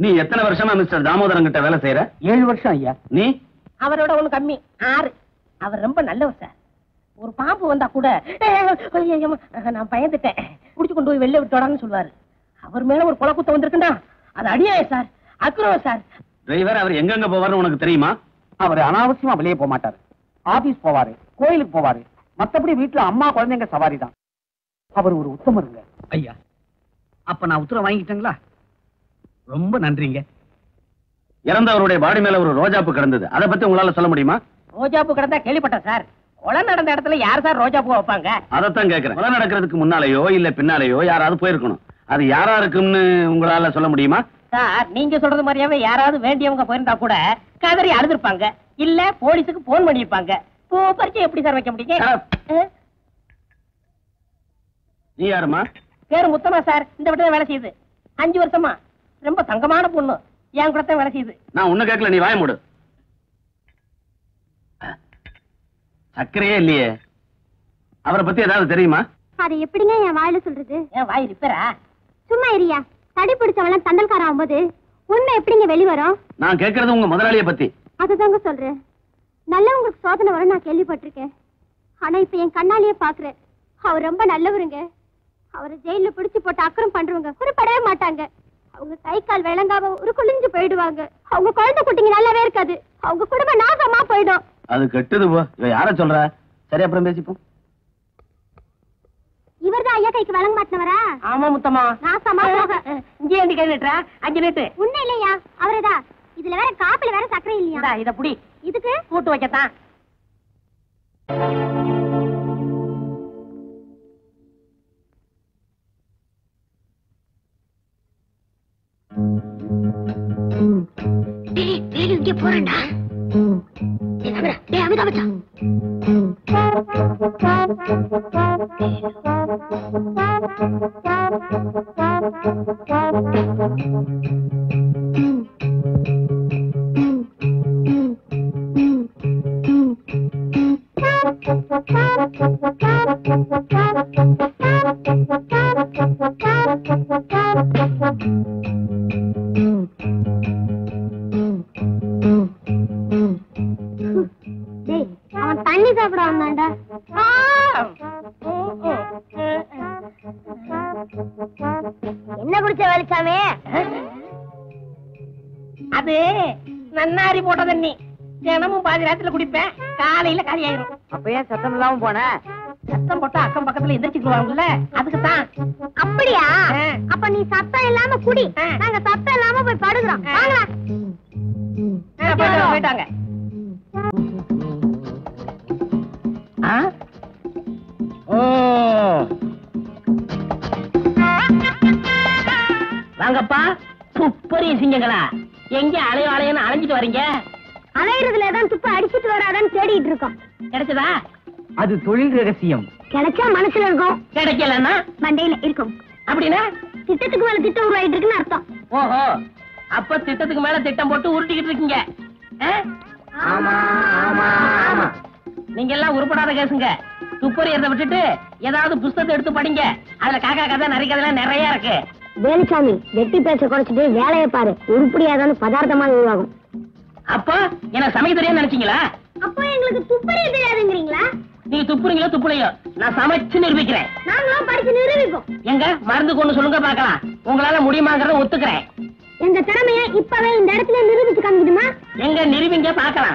நீ எத்தனை வருஷமா மிஸ்டர் தாமோதரன் கிட்ட வேலை செய்யற ஏழு வருஷம் ஐயா நீ அவரோட ஒண்ணு கம்மி ஆறு அவர் ரொம்ப நல்லவர் சார் ஒரு பாம்பு வந்தா கூட "ஏய், ஐயையோ, நான் பயந்துட்டேன் புடிச்சு கொண்டு போய் வெளில விட்டோடான்னு சொல்லுவாரு அவர் மேல ஒரு கொலை குத்தம் வந்திருக்குண்டா அது அடியாய சார் அக்ரவம் சார் டிரைவர் அவர் எங்கெங்க போவார்னு உனக்கு தெரியுமா அவர் அனாவசியமா வெளியே போக மாட்டாரு ஆபீஸ் போவாரு கோயிலுக்கு போவாரு மத்தபடி வீட்டுல அம்மா குழந்தைங்க சவாரி தான் அவர் ஒரு உத்தமருங்க ஐயா அப்ப நான் உத்தரவு வாங்கிட்டேங்களா ரொம்ப நன்றிங்க இறந்தவருடைய பாடி மேல ஒரு ரோஜாப்பு கிடந்தது அதை பத்தி உங்களால சொல்ல முடியுமா ரோஜாப்பூ கிடந்தா கேள்விப்பட்டேன் சார் கொலை நடந்த இடத்துல யார் சார் ரோஜா பூ வைப்பாங்க அதைத்தான் கேக்குறேன் கொலை நடக்கிறதுக்கு முன்னாலேயோ இல்ல பின்னாலேயோ யாராவது போயிருக்கணும் அது யாரா இருக்கும்னு உங்களால சொல்ல முடியுமா சார் நீங்க சொல்றது மாதிரியாவே யாராவது வேண்டியவங்க போயிருந்தா கூட கதறி அழுதுருப்பாங்க இல்ல போலீஸுக்கு போன் பண்ணிருப்பாங்க பூ பறிச்சு எப்படி சார் வைக்க முடியும் அஹ், நீ யாருமா பேரு முத்தமா சார் இந்த வீட்டுல வேலை செய்யுது அஞ்சு வருஷமா ரொம்ப தங்கமான பொண்ணு என் கூட தான் வேலை செய்யுது நான் ஒண்ணு கேட்கல நீ வாய மூடு சக்கரையே இல்லையே அவரை பத்தி ஏதாவது தெரியுமா அதை எப்படிங்க என் வாயில சொல்றது ஏன் வாய் ரிப்பேரா சும்மா இரியா தடி பிடிச்சவெல்லாம் தண்டல்காரன் ஆகும்போது உண்மை எப்படிங்க வெளிவரும் நான் கேக்குறது உங்க முதலாளிய பத்தி அதுதாங்க சொல்றேன் நல்லவங்களுக்கு சோதனை வரும் நான் கேள்விப்பட்டிருக்கேன் ஆனா இப்ப என் கண்ணாலேயே பாக்குறேன் அவர் ரொம்ப நல்லவருங்க அவரை ஜெயில பிடிச்சு போட்டு அக்கறம் பண்றவங்க குறிப்படவே மாட்டாங்க அவங்க கை கால் விளங்காம ஒரு குளிஞ்சு போயிடுவாங்க அவங்க குழந்தை குட்டிங்க நல்லாவே இருக்காது அவங்க குடும்பம் நாசமா போயிடும் அது கெட்டுது போ இவ யார சொல்ற சரி அப்புறம் பேசிப்போம் இவர்தான் ஐயா கைக்கு வழங்க மாட்டினவரா ஆமா முத்தமா நாசமா போக இங்கே ஏண்டி கை நீட்டுறா அஞ்சு நீட்டு உண்மை இல்லையா அவரதா இதுல வேற காப்பில வேற சக்கரை இல்லையா இந்தா இத புடி இதுக்கு கூட்டு வைக்கத்தான் இங்க போறேன்டா அமிதா மச்சான் டேய் அவன் தண்ணி சாப்பிட வந்தான்டா என்ன குடிச்ச வேலைச்சாமி அது நன்னாரி போட்ட தண்ணி தினமும் பாதி நேரத்துல குடிப்பேன் காலையில காலி ஆயிரும் அப்ப ஏன் சத்தம் இல்லாம போன சத்தம் போட்டா அக்கம் பக்கத்துல எந்திரிச்சுக்குவாங்கல்ல அதுக்கு தான் அப்படியா ஆ. அப்ப நீ சத்தம் இல்லாம குடி ஆ. நாங்க சத்தம் இல்லாம போய் படுக்கிறோம் வாங்களா போயிட்டாங்க ஆ? ஓ. வாங்கப்பா துப்பறிய சிங்கங்களா எங்க அலையோ அலையோன்னு அலைஞ்சிட்டு வர்றீங்க அலையிறதுல ஏதாவது துப்பு அடிச்சிட்டு வராதான்னு தேடிட்டு இருக்கோம் கிடைச்சதா அது தொழில் ரகசியம் கிடைச்சா மனசுல இருக்கும் கிடைக்கலன்னா மண்டையில இருக்கும் அப்படின்னா திட்டத்துக்கு மேல திட்டம் உருவாயிட்டு இருக்குன்னு அர்த்தம் ஓஹோ அப்ப திட்டத்துக்கு மேல திட்டம் போட்டு உருட்டிக்கிட்டு இருக்கீங்க ஆ? ஆமா ஆமா ஆமா நீங்க எல்லாம் உருப்படாத கேசுங்க துப்பறியறத விட்டுட்டு ஏதாவது புஸ்தகத்தை எடுத்து படிங்க அதுல காக்கா கதை நிறைய கதைலாம் நிறைய இருக்கு வேலுசாமி வெட்டி பேச்ச குறைச்சிட்டு வேலையை பாரு உருப்படியாதான்னு பதார்த்தமா உருவாகும் அப்போ எனக்கு சமைக்க தெரியாது நினைச்சீங்களா அப்போ எங்களுக்கு துப்பறிய தெரியாதுங்கிறீங்களா நீங்க துப்புறீங்களோ துப்புலையோ நான் சமைச்சு நிரூபிக்கிறேன் நாங்களும் படிச்சு நிரூபிப்போம் எங்க மருந்து கொண்டு சொல்லுங்க பார்க்கலாம் உங்களால முடியுமாங்கிறத ஒத்துக்கிறேன் எங்க திறமைய இப்பவே இந்த இடத்துல நிரூபிச்சு காமிக்கணுமா எங்க நிரூபிங்க பார்க்கலாம்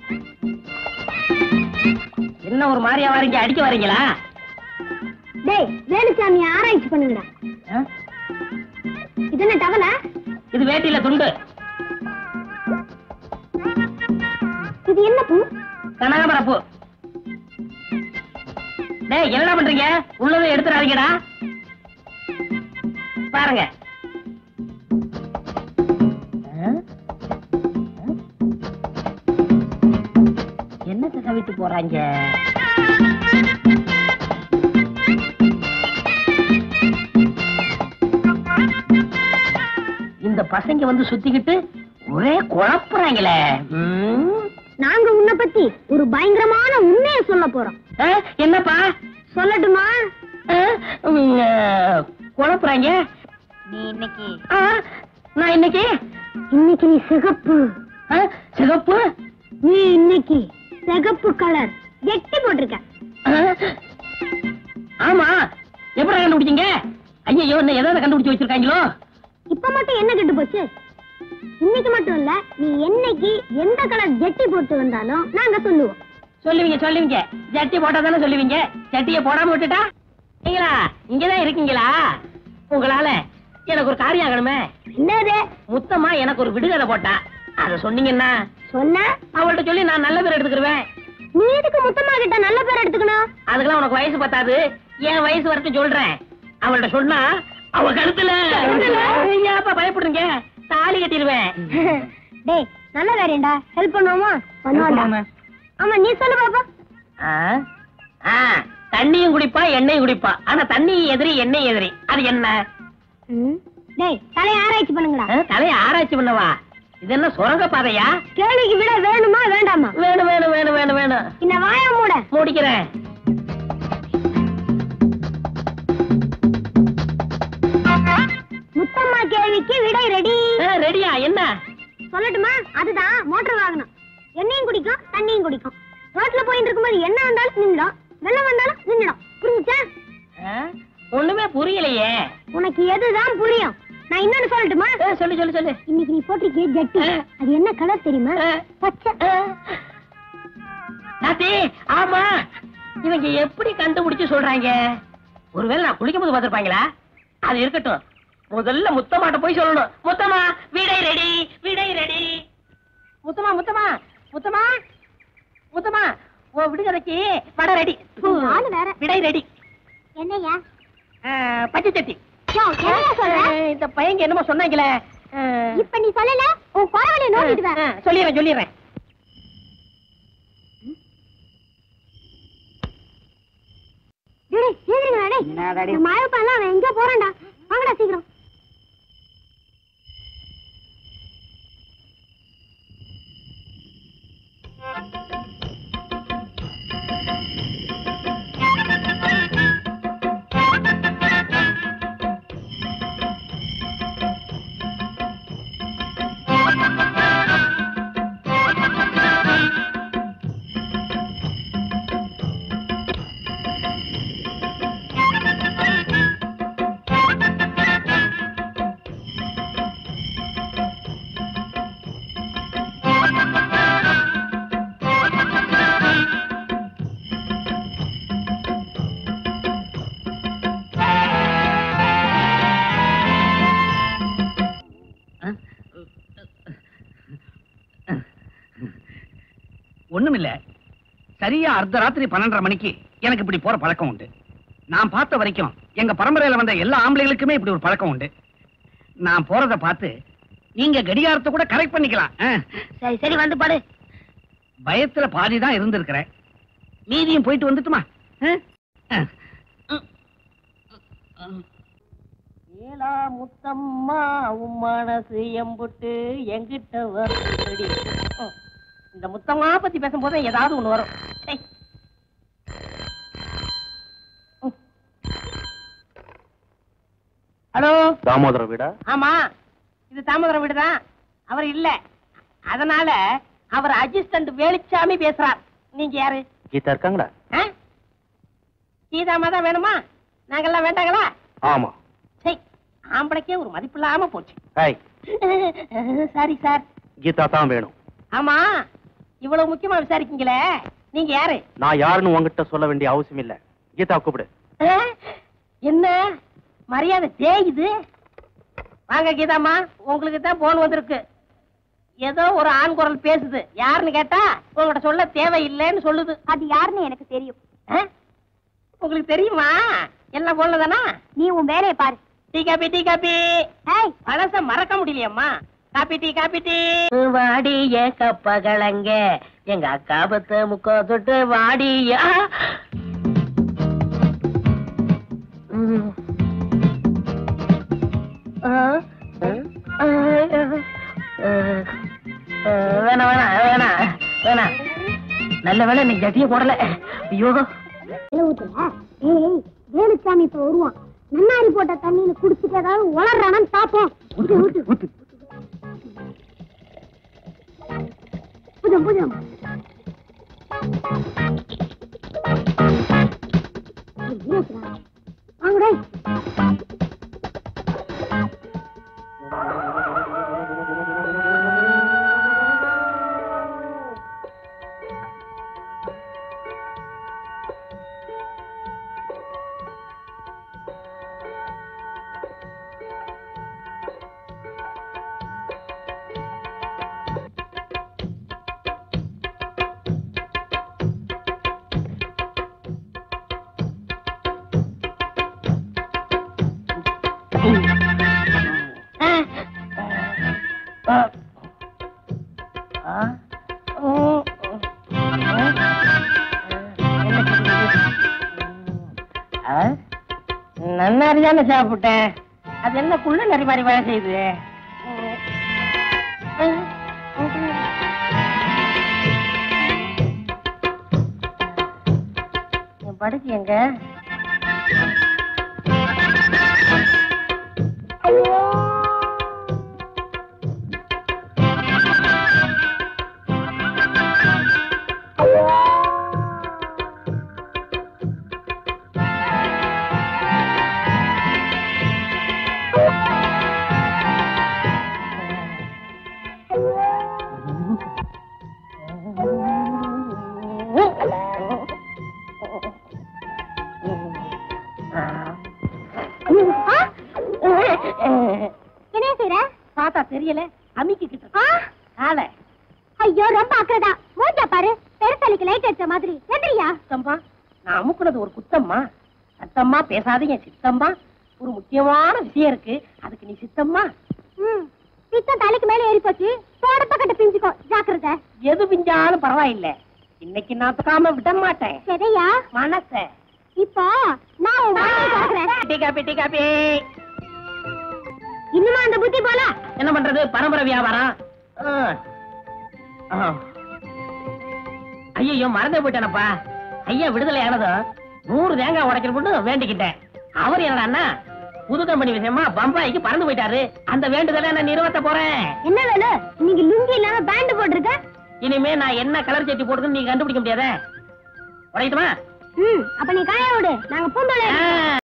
என்ன ஒரு மாதிரியா வரீங்க அடிக்க வரீங்களா டேய் வேலுசாமி ஆராய்ச்சி பண்ணுங்கடா ஆ? இது என்ன டவலா இது வேட்டியில துண்டு இது என்ன பூ கனகாமரப்பூ டேய் என்னடா பண்றீங்க உள்ளதை எடுத்துறாதீங்கடா பாருங்க ஆ? ஆ? என்னத்தை கவிட்டு போறாங்க இந்த பசங்க வந்து சுத்திக்கிட்டு ஒரே குழப்புறாங்களே ம். நாங்க உன்னை பத்தி ஒரு பயங்கரமான உண்மையை சொல்ல போறோம் ஆ, என்னப்பா சொல்லட்டுமா ஆ, ம், ஆ, குழப்புறாங்க நீ இன்னைக்கு ஆ, நான் இன்னைக்கு இன்னைக்கு நீ சிகப்பு ஆ, சிகப்பு நீ இன்னைக்கு சிகப்பு கலர் எட்டி போட்டிருக்க ஆ, ஆமா எப்படி கண்டுபிடிச்சீங்க ஐயோ என்ன ஏதாவது கண்டுபிடிச்சு வச்சிருக்காங்களோ இப்ப மட்டும் என்ன கெட்டு போச்சு இன்னைக்கு மட்டும் இல்ல நீ என்னைக்கு எந்த கலர் ஜெட்டி போட்டு வந்தாலும் நாங்க சொல்லுவோம் சொல்லுவீங்க சொல்லுவீங்க ஜட்டி போட்டா தானே சொல்லுவீங்க ஜட்டிய போடாம விட்டுட்டா நீங்களா இங்கதான் இருக்கீங்களா உங்களால எனக்கு ஒரு காரியம் ஆகணுமே என்னது முத்தமா எனக்கு ஒரு விடுகதை போட்டா அத சொன்னீங்கன்னா சொன்ன அவள்கிட்ட சொல்லி நான் நல்ல பேர் எடுத்துக்கிருவேன் நீ எதுக்கு முத்தமா கிட்ட நல்ல பேர் எடுத்துக்கணும் அதுக்கெல்லாம் உனக்கு வயசு பத்தாது என் வயசு வரைக்கும் சொல்றேன் அவள்கிட்ட சொன்னா அவ கழுத்துல ஏப்பா பயப்படுறீங்க தாலி கட்டிடுவேன் டேய் நல்ல காரியம்டா ஹெல்ப் பண்ணுவோமா பண்ணுவாடா ஆமா நீ சொல்லு பாப்பா ஆ? ஆ, தண்ணியும் குடிப்பா எண்ணெயும் குடிப்பா ஆனா தண்ணி எதிரி எண்ணெய் எதிரி அது என்ன ம். டேய் தலையை ஆராய்ச்சி பண்ணுங்கடா ஆ, தலையை ஆராய்ச்சி பண்ணவா இது என்ன சுரங்க பாதையா கேள்விக்கு விட வேணுமா வேண்டாமா வேணும் வேணும் வேணும் வேணும் வேணும் இந்த வாய மூட முடிக்கிறேன் முத்தம்மா கேள்விக்கு விடை ரெடி ஆ, ரெடியா என்ன சொல்லட்டுமா அதுதான் மோட்டார் வாகனம் எண்ணெயும் குடிக்கும் தண்ணியும் குடிக்கும் ரோட்ல போயிட்டு இருக்கும்போது என்ன வந்தாலும் நின்னுடும் வெள்ளம் வந்தாலும் நின்னுடும் புரிஞ்சுச்சா ஆ, ஒண்ணுமே புரியலையே உனக்கு எதுதான் புரியும் நான் இன்னொன்னு சொல்லட்டுமா ஆ, சொல்லு சொல்லு சொல்லு இன்னைக்கு நீ போட்டிருக்கே ஜட்டி அது என்ன கலர் தெரியுமா ஆ. பச்சை நாத்தி ஆமா இவங்க எப்படி கண்டுபிடிச்சு சொல்றாங்க ஒருவேளை நான் குளிக்கும் போது பார்த்திருப்பாங்களா அது இருக்கட்டும் முதல்ல முத்தமாட்ட போய் சொல்லணும் முத்தமா விடை ரெடி விடை ரெடி முத்தமா முத்தமா முத்தமா முத்தமா ஓ விடுகதைக்கு வட ரெடி ஆளு வேற. விடை ரெடி என்னையா பச்சை சட்டி யோ, என்னையா சொல்ற ஆ, இந்த பையங்க என்னமோ சொன்னாங்களே ஆ, இப்ப நீ சொல்லல உன் பரவலை நோண்டிட்டு ஆ, வர சொல்லிடுறேன் சொல்லிடுறேன் டேய், சீக்கிரம்டா, டேய். என்னடாடி? இந்த மழைப்பெல்லாம் அவன் எங்க போறான்டா வாங்கடா சீக்கிரம் ஒண்ணுமில்ல சரியா அர்த்தராத்திரி பன்னெண்டரை மணிக்கு எனக்கு இப்படி போற பழக்கம் உண்டு நான் பார்த்த வரைக்கும் எங்க பரம்பரையில வந்த எல்லா ஆம்பளைகளுக்குமே இப்படி ஒரு பழக்கம் உண்டு நான் போறத பார்த்து நீங்க கடிகாரத்தை கூட கரெக்ட் பண்ணிக்கலாம் ஆ. சரி சரி வந்து பாடு பயத்துல பாதி தான் இருந்திருக்கிறேன் மீதியும் போயிட்டு வந்துட்டுமா ஆ? ஆ. ஏலா முத்தம்மா உன் மனசு எம்புட்டு எங்கிட்ட வருடி ம். இந்த முத்தம்மா பத்தி பேசும்போது ஏதாவது ஒண்ணு வரும் டேய். ம். ஹலோ தாமோதர வீடா ஆமா இது தாமோதரம் வீடுதான் அவர் இல்ல அதனால அவர் அசிஸ்டன்ட் வேலுச்சாமி பேசுறார் நீங்க யாரு கீதா இருக்காங்களா ஆ? கீதாமா தான் வேணுமா நாங்கெல்லாம் வேண்டாங்களா ஆமா சரி ஆம்பளைக்கே ஒரு மதிப்பில்லாம போச்சு ஹாய் சாரி சார் கீதா தான் வேணும் ஆமா இவ்வளவு முக்கியமா விசாரிக்கீங்களே நீங்க யாரு நான் யாருன்னு உங்ககிட்ட சொல்ல வேண்டிய அவசியம் இல்ல கீதா கூப்பிடு ஆ? என்ன மரியாதை தேயுது வாங்க கீதாம்மா உங்களுக்கு தான் போன் வந்திருக்கு ஏதோ ஒரு ஆண் குரல் பேசுது யாருன்னு கேட்டா உங்கள்கிட்ட சொல்ல தேவையில்லைன்னு சொல்லுது அது யாருன்னு எனக்கு தெரியும் ஆ? உங்களுக்கு தெரியுமா எல்லாம் போன்ல தானா நீ உன் வேலையை பாரு டீ காபி டீ காபி ஏய் பழச மறக்க முடியலையம்மா காப்பி டீ காப்பி டீ வாடிய கப்பகளங்க எங்க அக்கா பத்த முக்கோ தொட்டு வாடிய ஆ! ம். ஆ, ஆ, ஆ, ஆ, வேணாம் வேணாம் வேணாம் வேணாம் நல்ல வேலை நீ ஜட்டிய போடல ஐயோ இல்ல ஊத்துல ஏய் வேலுச்சாமி இப்ப வருவான் நன்னாரி போட்ட தண்ணியில குடிச்சிட்டு ஏதாவது உளறானான்னு பாப்போம் ஊத்து ஊத்து புஜம் புஜம் வாங்கடா நன்னாரி தானே சாப்பிட்டேன் அது என்ன குள்ள நரி மாதிரி வேலை செய்யுது என் படுக்கு எங்க என்ன செய்யற பார்த்தா தெரியல அமிக்கிட்டு காலை ஐயோ ரொம்ப அக்கறதா மூஞ்ச பாரு பெருசலிக்கு லைட் அடிச்ச மாதிரி எந்திரியா சித்தம்மா நான் அமுக்குனது ஒரு குத்தம்மா சத்தம்மா பேசாதீங்க சித்தம்மா ஒரு முக்கியமான விஷயம் இருக்கு அதுக்கு நீ சித்தம்மா ம் பித்தம் தலைக்கு மேல ஏறி போச்சு போடப்ப கட்ட பிஞ்சுக்கோ ஜாக்கிரதை எது பிஞ்சாலும் பரவாயில்ல இன்னைக்கு நான் தொக்காம விட மாட்டேன் சரியா மனச இப்போ நான் உன் வாயை திறக்கிறேன் டீ காப்பி டீ காப்பி இன்னுமா அந்த புத்தி போல என்ன பண்றது பரம்பரை வியாபாரம் ஐயோ மறந்தே போயிட்டானப்பா ஐயா விடுதலை ஆனதும் நூறு தேங்காய் உடைக்கிற போட்டு வேண்டிக்கிட்டேன் அவர் என்னடான்னா புது கம்பெனி விஷயமா பம்பாய்க்கு பறந்து போயிட்டாரு அந்த வேண்டுதலை நான் நிறுவத்த போறேன் என்ன வேணும் இன்னைக்கு லுங்கி இல்லாம பேண்ட் போட்டிருக்க இனிமே நான் என்ன கலர் சட்டி போடுறதுன்னு நீங்க கண்டுபிடிக்க முடியாதே உடைக்கட்டுமா ம் அப்ப நீ காய விடு நாங்க பூந்தோலை ஆ.